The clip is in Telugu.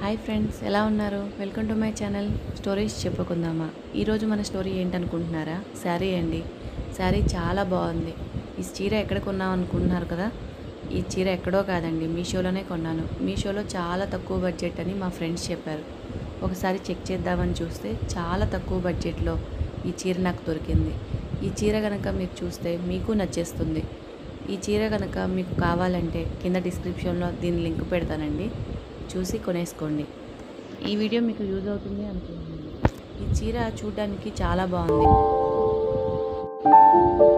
హాయ్ ఫ్రెండ్స్ ఎలా ఉన్నారు welcome to my channel stories చెప్పుకుందామా ఈరోజు మన స్టోరీ ఏంటనుకుంటున్నారా శారీ అండి శారీ చాలా బాగుంది ఈ చీర ఎక్కడ కొన్నాం అనుకుంటున్నారు కదా ఈ చీర ఎక్కడో కాదండి మీషోలోనే కొన్నాను మీషోలో చాలా తక్కువ బడ్జెట్ అని మా ఫ్రెండ్స్ చెప్పారు ఒకసారి చెక్ చేద్దామని చూస్తే చాలా తక్కువ బడ్జెట్లో ఈ చీర నాకు దొరికింది ఈ చీర కనుక మీరు చూస్తే మీకు నచ్చేస్తుంది ఈ చీర కనుక మీకు కావాలంటే కింద డిస్క్రిప్షన్లో దీని లింక్ పెడతానండి చూసి కొనేసుకోండి ఈ వీడియో మీకు యూజ్ అవుతుంది అనుకుంటున్నాను ఈ చీర చూడడానికి చాలా బాగుంది